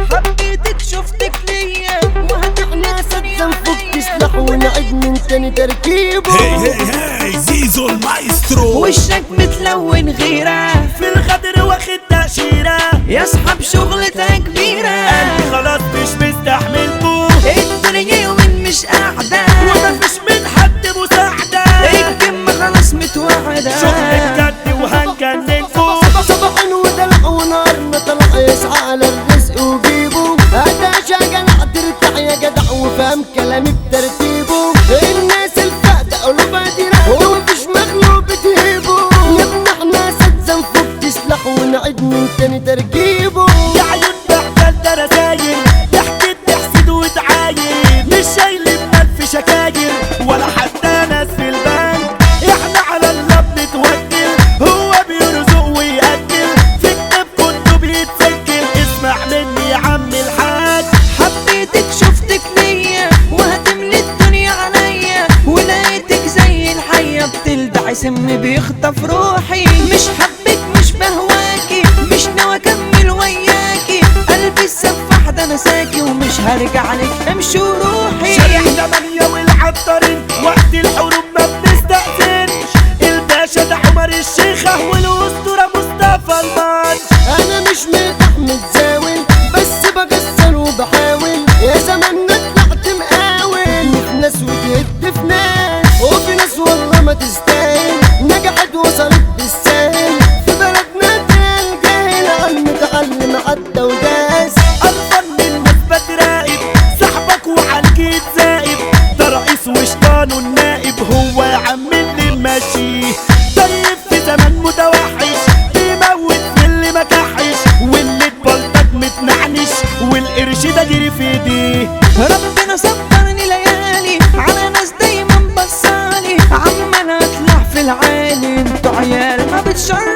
حبيتك شفتك ليا احنا صدق نفك سلاح ونعيد من تاني تركيبه هي هي هي زيزو المايسترو وشك متلون غيرة في الغدر واخد تأشيرة يا اصحاب شغلتها كبيرة قلبي خلاص مش مستحملكوا الدنيا يومين مش قاعدة ومفيش من حد مساعدة الجمة خلاص متوعدة شغل بجد وهنجننكوا صباح ودلع ونارنا طلع يسعى على الرزق وجيبه هذا شغل ترتاح يا جدع وفهم كلامي بترتيبه الناس الفقدة قلوبها دي رقدة ومفيش مخلوق بتهيبه يا ابن احنا سد نفك سلاح ونعيد من تاني تركيبه يا عيون بحجال ده رسايل ضحكت تحسد وتعايل مش شايلين ألف شكاير ولا حتى ناس في البنك احنا على الله بنتوكل هو بيرزق ويأكل في كتاب كله بيتسجل اسمع مني يا عم الحاج حبيتك شفتك ليا وهتملي الدنيا عليا ولقيتك زي الحية بتلدع سم بيخطف روحي مش حبك مش بهواكي مش ناوي اكمل وياكي قلبي السفاح ده نساكي ومش هرجع لك امشي وروحي شارع تمانية والعطارين وقت الحروب ما بنستأذنش الباشا ده عمر الشيخة والأسطورة مصطفى المانش انا مش مرتاح متزاول بس بكسر وبحاول يا زمان طلعت مقاول وفي ناس وتهد في ناس وفي ناس والله ما تستاهل نجحت وصلت بالسهل في بلدنا تلاقي الجاهل عن متعلم عدى وداس أرفن من ناس بتراقب صاحبك وعالجيت زائب ده رئيس وشطانه النائب هو يا عم اللي ماشي طيب في زمان متوحش بيموت في اللي ما كحش واللي اتبلطج متنعنش والقرش ده جري في ايديه ربنا صبرني ليالي على ناس دايما بصالي عمال اطلع في العالي انتوا عيال ما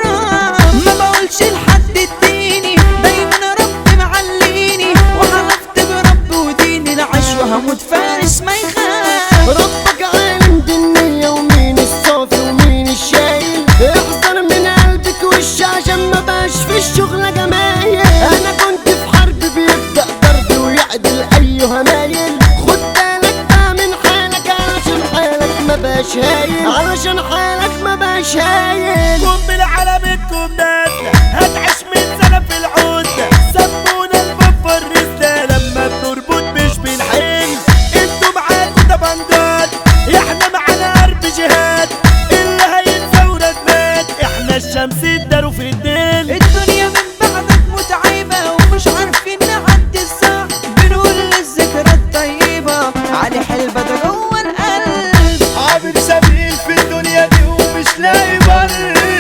بتشرف ما بقولش لحد اديني دايما ربي معليني وحلفت برب وديني العيش وهموت فارس ما يخاف ربك عالم دي النية ومين الصافي ومين الشايل احذر من قلبك وش عشان ما بقاش في الشغل جمايل انا كنت في حرب بيبدأ ضرب ويعدل اي همايل خد بالك بقى من حالك علشان حالك ما بقاش هايل علشان حالك ما بقاش هايل قنبلة على بيتكم نازلة هتعيش من سنة في العزلة سمونا البابا الرزلة لما بنربط مش بنحل انتوا معاكوا دبندات احنا معانا ارب جهاد اللي هيتزورد مات احنا الشمس اداروا في الدين الدنيا من بعدك متعبة ومش عارفين نعدي الساعة بنقول الذكرى الطيبة علي حلبة ده جوه القلب عابر سبيل في الدنيا دي ومش لاقي بر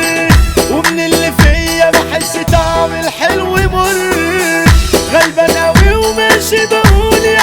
ومن اللي فيا بحس طعم الحلو مر غلبان قوي وماشي بقول يا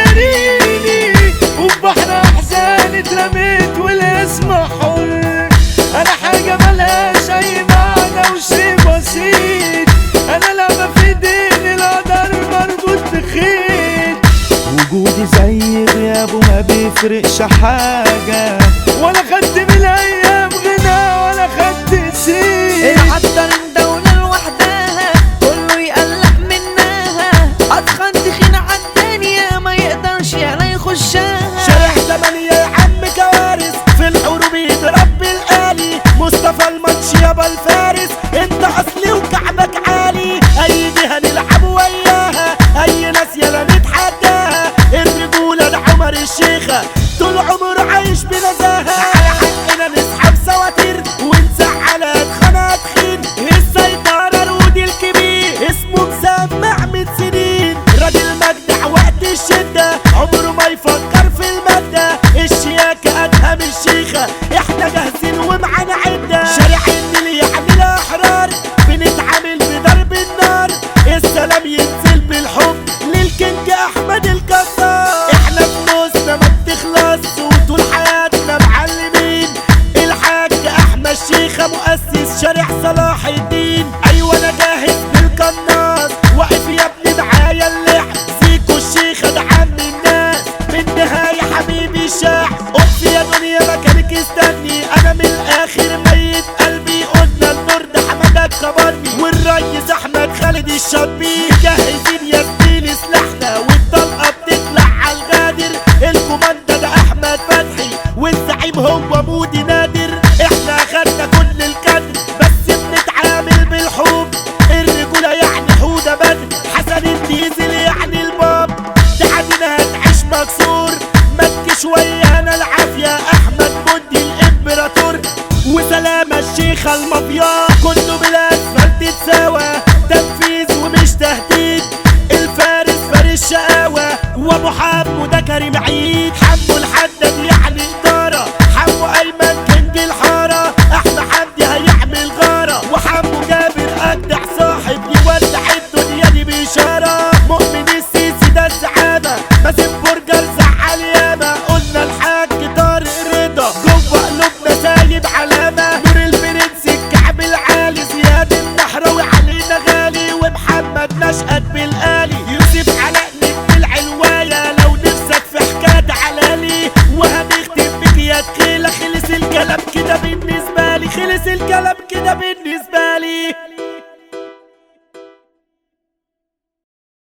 حذريني وفي بحر احزان اترميت والاسم حر انا حاجه ملهاش اي معنى وشي بسيط انا لما في دين القدر مربوط بخيط وجودي زي غيابه ما بيفرقش حاجة ولا خدت من الأيام غنى ولا خدت سير العطر الدولة لوحدها كله يقلق منها أتخن تخين عالدنيا ما يقدرش يلا يخشها شارع تمانية يا عم كوارث في الحروب يضرب بالآلي مصطفى الماتش يابا الفارس انت اصلي وكعبك عالي اي جهة نلعب وياها اي ناس يلا نتحداها الرجولة ده عمر الشيخة طول عمره عايش بنزاهة على حقنا نسحب سواتير ونزعل اتخانق تخين السيطرة رودي الكبير اسمه مسمع من سنين راجل مجدع وقت الشدة عمره ما يفكر في المادة الشياكة أدهم الشيخة احنا جاهزين ومعانا عدة شارع النيل يعني الأحرار بنتعامل بضرب النار السلام ينزل بالحب للكينج أحمد الكسار احنا فلوسنا ما بتخلص وطول حياتنا معلمين الحاج أحمد شيخة مؤسس شارع صلاح الدين أيوة أنا جاهز بالقناص واقف يا ابني معايا اللحم زيكو الشيخة ده عم الناس من نهاية حبيبي شاع قدس يا دنيا مكانك استني أنا من الآخر ميت قلبي قلنا النور ده حمادك خبرني والريس أحمد خالد الشابي جاهزين يا زميلي احمد نشأت بالآلي يوسف علاء نجم العلواية لو نفسك في حكاية علالي وهنختم بك يا تخيلة خلص الكلام كده بالنسبة لي خلص الكلام كده بالنسبة لي